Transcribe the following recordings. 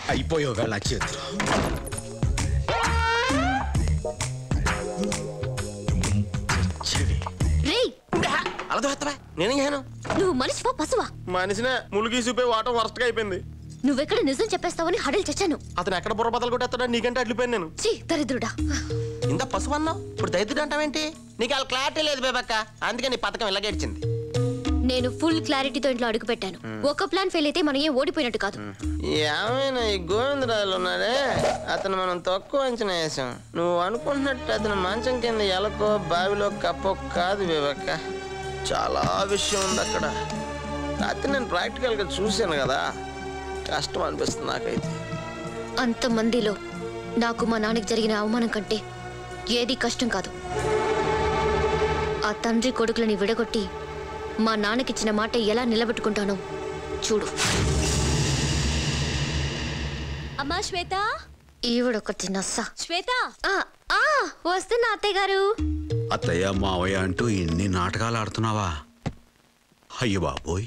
అయిపోయావు వేళ నా చేతిలో చెవి. రేయ్ అలా దోస్తావా నేనేం చేయను నువ్వు మనిషివా పశువా మనిషినే ములుగి చూపే వాటం వరస్ట్గా అయిపోయింది నువ్వెక్కడ నిజం చెప్పేస్తావని హడలు చచ్చాను అతను ఎక్కడ బుర్ర బదలు కొట్టేస్తాడా నీకంటే అడ్లిపోయాను నేను చీ దరిద్రుడా ఇంత పశువు అన్నావు ఇప్పుడు దైత్యుడు అంటావేంటి నీకు అలా క్లారిటీ లేదు బేబక్క అందుకే నీ పథకం ఇలాగేడ్చింది నేను ఫుల్ క్లారిటీతో ఇంట్లో అడుగు పెట్టాను ఒక ప్లాన్ ఫెయిల్ అయితే మనం ఏ ఓడిపోయినట్టు కాదు ఏమైనా ఈ గోవిందరాజులు ఉన్నాడే అతను మనం తక్కువ అంచనా వేసాం నువ్వు అనుకుంటున్నట్టు అతను మంచం కింద ఎలకో బావిలో కప్పో కాదు వివేక చాలా విషయం ఉంది అక్కడ రాత్రి నేను ప్రాక్టికల్గా చూశాను కదా కష్టం అనిపిస్తుంది నాకైతే అంత మందిలో నాకు మా నాన్నకి జరిగిన అవమానం కంటే ఏది కష్టం కాదు ఆ తండ్రి కొడుకులని విడగొట్టి మా నాన్నకిచ్చిన మాట ఎలా నిలబెట్టుకుంటానో చూడు అమ్మా శ్వేత ఈవిడొకటి నస్స శ్వేత ఆ, ఆ, వస్తున్నా అత్తయ్య గారు అత్తయ్య మావయ్య అంటూ ఇన్ని నాటకాలు ఆడుతున్నావా అయ్యో బాబోయ్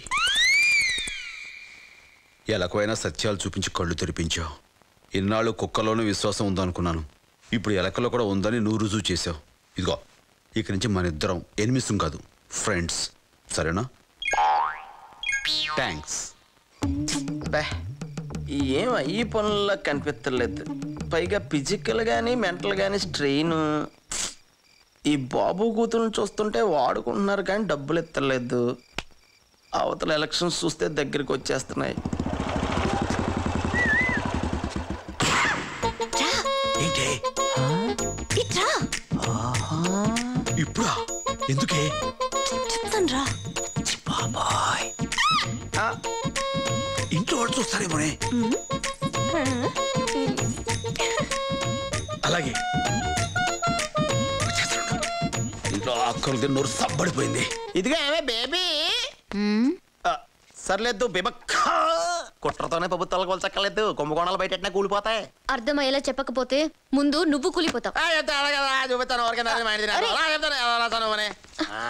ఎలకైనా సత్యాలు చూపించి కళ్ళు తెరిపించావు ఇన్నాళ్ళు కుక్కలోనూ విశ్వాసం ఉందనుకున్నాను ఇప్పుడు ఎలకలో కూడా ఉందని నువ్వు రుజువు చేసావు ఇదిగో ఇక నుంచి మన ఇద్దరం ఎనిమిసం కాదు ఫ్రెండ్స్ సరేనా థ్యాంక్స్ బే ఏం ఈ పనుల్లో కనిపించలేదు పైగా ఫిజికల్ కానీ మెంటల్ కానీ స్ట్రెయిన్ ఈ బాబు కూతురుని చూస్తుంటే వాడుకుంటున్నారు కానీ డబ్బులు ఎత్తలేదు అవతల ఎలక్షన్స్ చూస్తే దగ్గరికి వచ్చేస్తున్నాయి ఏంటే ఇట్రా ఇప్పుడా ఎందుకే చెప్తాను రా బాబాయ్ ఆ, ఇంట్లో వాళ్ళు చూస్తారేమోనే అలాగే వచ్చేస్తున్నాడు. ఇంట్లో అక్కలు నోరు సబ్బడిపోయింది ఇదిగో ఏమే బేబీ సర్లేదు బిబక్క కుట్రతోనే ప్రభుత్వాలకు కొలచక్కర్లేదు కుంభకోణాలు బయట కూలిపోతాయి అర్థమయ్యేలా చెప్పకపోతే ముందు నువ్వు కూలిపోతావు ఆ, చెప్తా, అలాగే, ఆ, చూపిస్తాను ఎవరికైనా అది మైండ్ తినేస్తాను. ఆ, చెప్తాను, ఎలా రాస్తాను అని. ఆ.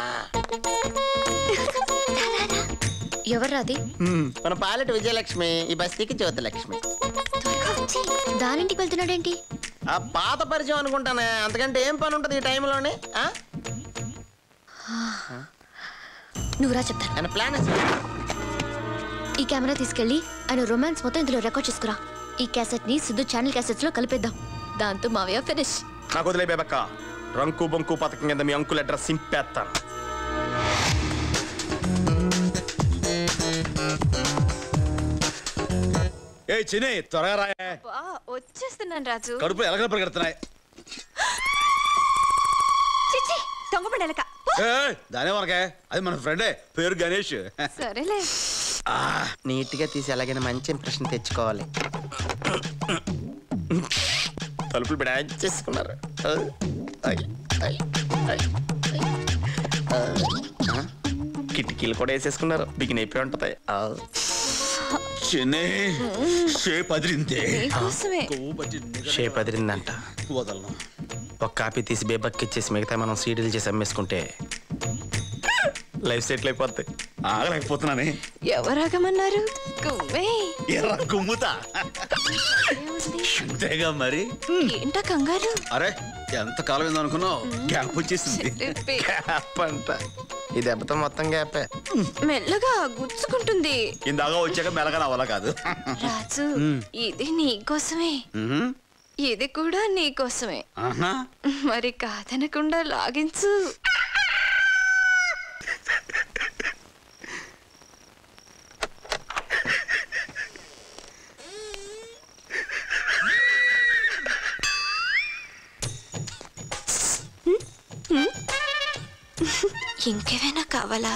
ఎవర్రా అది మన పాలెట్ విజయలక్ష్మి ఈ బస్తీకి జ్యోతిలక్ష్మి దానింటికి వెళ్తున్నాడేంటి ఆ పాత పరిచయం అనుకుంటానే అంతకంటే ఏం పని ఉంటుంది ఈ టైంలోనే ఆ? నువ్వు రా చెప్తాను ఆయన ప్లాన్ వేసి- ఈ కెమెరా తీసుకెళ్ళి ఆయన రొమాన్స్ మొత్తం ఇందులో రికార్డ్ చేసుకురా ఈ క్యాసెట్ ని సిద్ధు ఛానల్ క్యాసెట్స్ లో కలిపేద్దాం దాంతో మావయ్య ఫినిష్ నాకు వదిలే బేబక్క రంకు బొంకు పథకం కింద మీ అంకుల్ అడ్రస్ సింపేస్తాను ఏ చిని త్వరగా రాయే వచ్చేస్తున్నాను రాజు కడుపులో ఎలకలు పరిగెడుతున్నాయి చిచ్చి దొంగపడెలక ఏయ్, దానే మనకే అది మన ఫ్రెండే పేరు గణేష్ సరేలే నీట్ గా తీసి ఎలాగైనా మంచి ఇంప్రెషన్ తెచ్చుకోవాలి తలుపులు బిడాయించి చేసుకున్నారు ఐ, ఐ, ఐ, ఐ. ఆ, కిటికీలు కూడా వేసేసుకున్నారు బిగిన అయిపోయి ఉంటది ఆ. చిన్ని షేప్ అదిరిందే నీకోసమే కొవ్వు పట్టి నిగ- షేప్ అదిరిందంట వదలను ఒక కాపీ తీసి బేబక్కి ఇచ్చేసి మిగతా మనం సీడీలు చేసి అమ్మేసుకుంటే లైఫ్ సెటిల్ అయిపోద్ది ఆగలేకపోతున్నానే ఎవరాగమన్నారు గుమ్మే ఎర్ర కుమ్ముతా అంతేగా మరి ఏంటా కంగారు అరే ఎంత కాలం ఏందో అనుకున్నావు గ్యాప్ వచ్చేసింది చెప్పే. గ్యాప్ అంట ఈ దెబ్బతో మొత్తం గ్యాపే మెల్లగా గుచ్చుకుంటుంది ఇందాక వచ్చాక మెలగా నా వల్ల కాదు రాజు ఇది నీకోసమే మ్మ్. ఇది కూడా నీకోసమే ఆహా. మరి కాదనకుండా లాగించు ఇంకేమైనా కావాలా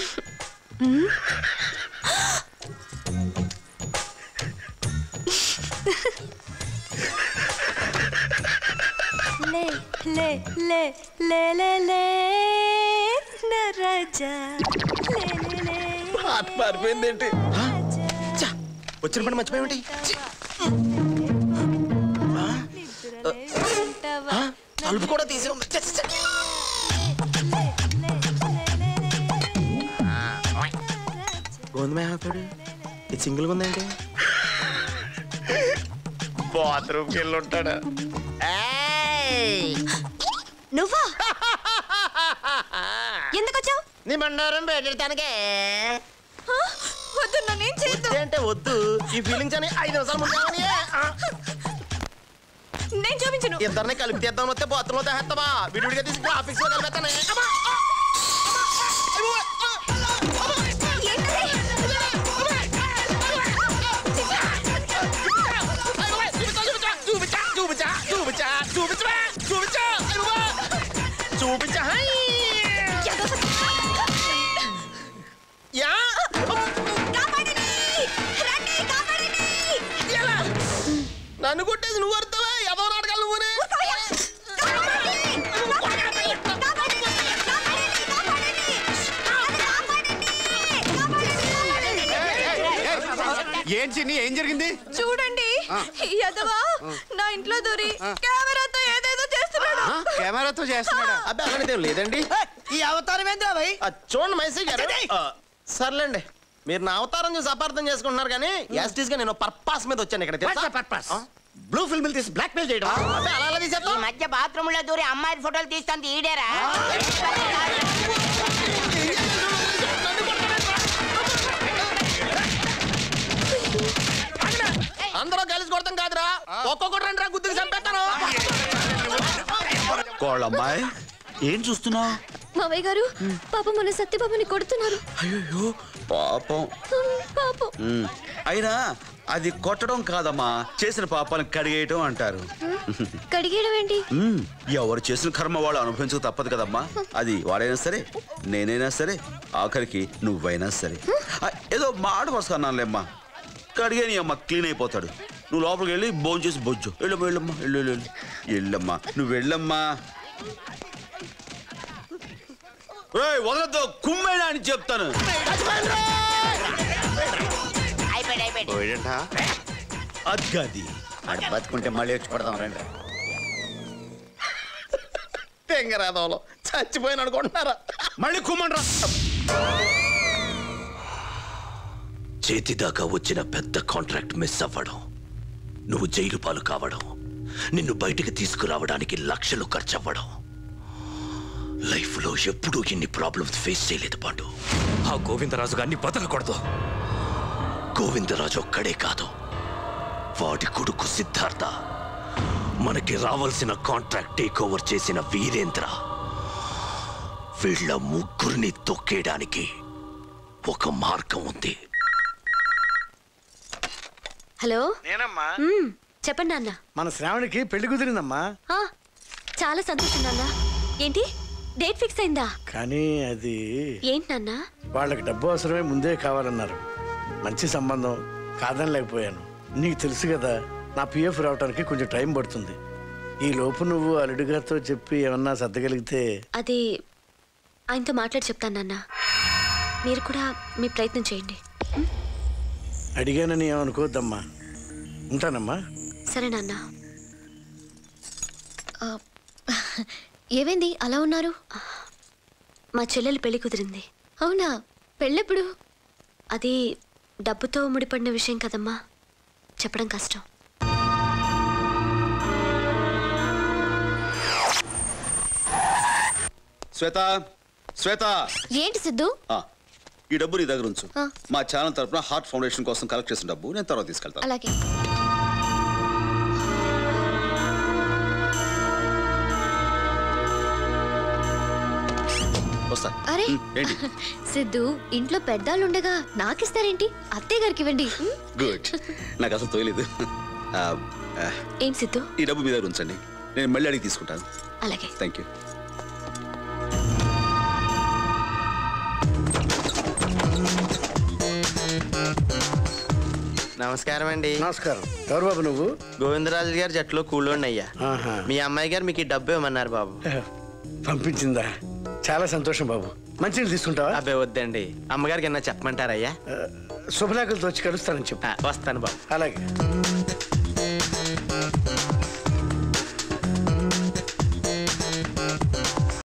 లే లే లే లే లే లే నా రాజా లే లే లే పాట మారిపోయింది ఏంటి వచ్చిన పని మర్చిపోయేమిటి ఛీ! ఉంటావా? ఆ, తలుపు కూడా తీసి ఉంది ఛ, ఛ, ఛ. గోధుమ ఏమైపోయాడు ఇది సింగిల్గా ఉందేంటి బాత్రూమ్కి వెళ్ళి ఉంటాడు నువ్వా ఎందుకు వచ్చావు నీ బండారం పెట్టడానికే వద్దు నన్నేం చేయొద్దు అంటే వద్దు ఈ ఫీలింగ్స్ అని ఐదు నిమిషాలు ముందు నేను చూపించను ఇద్దరిని కలిపి తీద్దాం వస్తే బాత్రూమ్ లో తెస్తావా విడివిడిగా తీసి గ్రాఫిక్స్ లో కలిపేస్తానే అమ్మా! చూపించా చూపించా చూపించా చూపించా చూపించా చూపించా హై! యా ఎలా? నన్ను కొట్టేసి నువ్వు అర్థవా ఎవరో నాటకాలు నువ్వునే ఏం చిన్ని ఏం జరిగింది చూడండి యదవా నా ఇంట్లో దూరి కెమెరాతో ఏదేదో చేస్తున్నాడు కెమెరాతో చేస్తున్నాడా అబ్బాయి అలాంటిది ఏం లేదండి ఈ అవతారం ఏంద్రా భయ్ ఆ, చూడండి మైసీ గారు ఆ, సర్లేండి మీరు నా అవతారం చూసి అపార్థం చేసుకుంటున్నారు కానీ యాస్టీస్ గా నేను పర్పాస్ మీద వచ్చాను ఇక్కడ తెలుసా? పర్పస్ ఆ? బ్లూ ఫిల్మ్ తీసి బ్లాక్ మెయిల్ చేయడం అబ్బాయి అలా అలా ఈ తీసేద్దాం మధ్య బాత్రూమ్ లో దూరి అమ్మాయి ఫోటోలు తీస్తాను ఈడేరా అందరూ కలిసి కొడతాం కాదురా ఒక్కొక్కటి రెండు రా గుర్తుకు చంపేస్తాను కోళ్ళమ్మాయి ఏం చూస్తున్నావు మావయ్య గారు పాపం మన సత్యబాబుని కొడుతున్నారు అయ్యో పాపం హ్మ్, పాపం ఉమ్, అయినా అది కొట్టడం కాదమ్మా చేసిన పాపాలను కడిగేయటం అంటారు కడిగేయడం ఏంటి ఉమ్, ఎవరు చేసిన కర్మ వాళ్ళు అనుభవించక తప్పదు కదమ్మా అది వాడైనా సరే నేనైనా సరే ఆఖరికి నువ్వైనా సరే ఆ, ఏదో మాట వస్తున్నానులేమ్మా కడిగేని అమ్మ క్లీన్ అయిపోతాడు నువ్వు లోపలికి వెళ్ళి భోజనం చేసి బొజ్జు వెళ్ళమ్మా వెళ్ళమ్మా వెళ్ళు వెళ్ళు, వెళ్ళు వెళ్ళమ్మా నువ్వు వెళ్ళమ్మా ఏయ్, వదలొద్దు కుమ్మేనా అని చెప్తాను అయిపోయాడు అయిపోయాడు అద్గది ఆడు బతుకుంటే మళ్ళీ వచ్చి పడదాం రండి తెంగరాదంలో చచ్చిపోయిన అనుకుంటున్నారా మళ్ళీ కుమ్మండ్రా చేతిదాకా వచ్చిన పెద్ద కాంట్రాక్ట్ మిస్ అవ్వడం నువ్వు జైలు పాలు కావడం నిన్ను బయటికి తీసుకురావడానికి లక్షలు ఖర్చు అవ్వడం లైఫ్లో ఎప్పుడూ ఇన్ని ప్రాబ్లమ్స్ ఫేస్ చేయలేదు పాండు ఆ గోవిందరాజు గారిని బతకూడదు గోవిందరాజు ఒక్కడే కాదు వాడి కొడుకు సిద్ధార్థ మనకి రావాల్సిన కాంట్రాక్ట్ టేక్ ఓవర్ చేసిన వీరేంద్ర వీళ్ళ ముగ్గురిని తొక్కేయడానికి ఒక మార్గం ఉంది హలో నేనమ్మా మ్మ్, చెప్పండి నాన్న మన శ్రావణికి పెళ్లి కుదిరిందమ్మా ఆ, చాలా సంతోషం నాన్న ఏంటి డేట్ ఫిక్స్ అయిందా కానీ అది ఏంటి నాన్న వాళ్ళకి డబ్బు అవసరమే ముందే కావాలన్నారు మంచి సంబంధం కాదని లేకపోయాను నీకు తెలుసు కదా నా పిఎఫ్ రావడానికి కొంచెం టైం పడుతుంది ఈ లోపు నువ్వు అల్లుడి గారితో చెప్పి ఏమన్నా సర్దగలిగితే అది ఆయనతో మాట్లాడి చెప్తాను నాన్న మీరు కూడా మీ ప్రయత్నం చేయండి అడిగానని ఏమనుకోవద్దమ్మా ఉంటానమ్మా సరే నాన్న ఆ, ఏమైంది అలా ఉన్నారు మా చెల్లెలు పెళ్లి కుదిరింది అవునా పెళ్ళెప్పుడు అది డబ్బుతో ముడిపడిన విషయం కదమ్మా చెప్పడం కష్టం శ్వేత శ్వేత ఏంటి సిద్ధు ఆ, ఈ డబ్బు నీ దగ్గర ఉంచు ఆ. మా ఛానల్ తరపున హార్ట్ ఫౌండేషన్ కోసం కలెక్ట్ చేసిన డబ్బు నేను తర్వాత తీసుకెళ్తాను అలాగే వస్తా అరే ఉమ్, ఏంటి సిద్ధు ఇంట్లో పెద్దాళ్ళు ఉండగా నాకిస్తారేంటి అత్తయ్య గారికి ఇవ్వండి ఉమ్, గుడ్ నాకు అసలు తోయలేదు ఆ, ఆ, ఏం సిద్ధు ఈ డబ్బు మీ దగ్గర ఉంచండి నేను మళ్ళీ అడిగి తీసుకుంటాను అలాగే థ్యాంక్ యూ నమస్కారం అండి నమస్కారం ఎవరు బాబు నువ్వు గోవిందరాజు గారి జట్లో కూలోండి అయ్యా ఆహా. మీ అమ్మాయి గారు మీకు ఈ డబ్బు ఇవ్వమన్నారు బాబు పంపించిందా చాలా సంతోషం బాబు మంచినీళ్ళు తీసుకుంటావా అబ్బాయి వద్దండి అమ్మగారికి ఏమన్నా చెప్పమంటారయ్యా శుభలేఖలతో వచ్చి కలుస్తానని చెప్పు ఆ, వస్తాను బాబు అలాగే